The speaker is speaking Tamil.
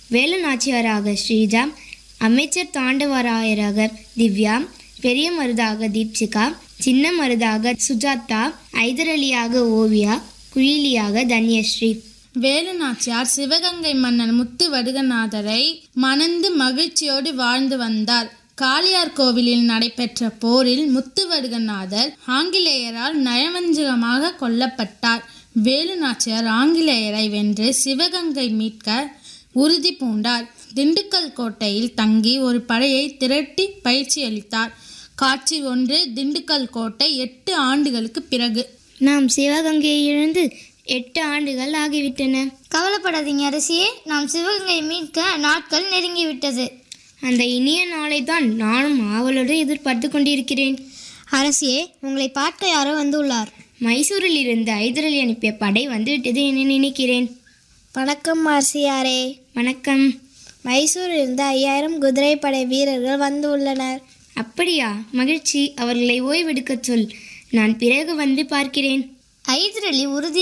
வேலு நாச்சியாராக ஸ்ரீஜா அமைச்சர் தாண்டவராயராக திவ்யா பெரிய மருதாக தீப்சிகா சின்ன மருதாக சுஜாதா ஐதரலியாக ஓவியா குயிலியாக தன்யஸ்ரீ வேலு நாச்சியார் சிவகங்கை மன்னன் முத்து வடுகநாதரை மணந்து மகிழ்ச்சியோடு வாழ்ந்து வந்தார் காளியார் கோவிலில் நடைபெற்ற போரில் முத்துவடுகநாதர் ஆங்கிலேயரால் நயவஞ்சகமாக கொல்லப்பட்டார் வேலு நாச்சியார் ஆங்கிலேயரை வென்று சிவகங்கை மீட்க உறுதி பூண்டார் திண்டுக்கல் கோட்டையில் தங்கி ஒரு படையை திரட்டி பயிற்சி அளித்தார் காட்சி ஒன்று திண்டுக்கல் கோட்டை எட்டு ஆண்டுகளுக்கு பிறகு நாம் சிவகங்கையை இழந்து எட்டு ஆண்டுகள் ஆகிவிட்டன கவலைப்படாதீங்க அரசியே நாம் சிவகங்கை மீட்க நாட்கள் நெருங்கிவிட்டது அந்த இனிய நாளை தான் நானும் ஆவலோடு எதிர்பார்த்து கொண்டிருக்கிறேன் அரசியே உங்களை பார்க்க யாரோ வந்துள்ளார் மைசூரில் இருந்து ஐதரலி அனுப்பிய படை வந்துவிட்டது என நினைக்கிறேன் வணக்கம் அரசியாரே வணக்கம் மைசூரில் இருந்து ஐயாயிரம் குதிரைப்படை வீரர்கள் வந்து உள்ளனர் அப்படியா மகிழ்ச்சி அவர்களை ஓய்வெடுக்கச் சொல் நான் பிறகு வந்து பார்க்கிறேன் ஐதரளி உறுதி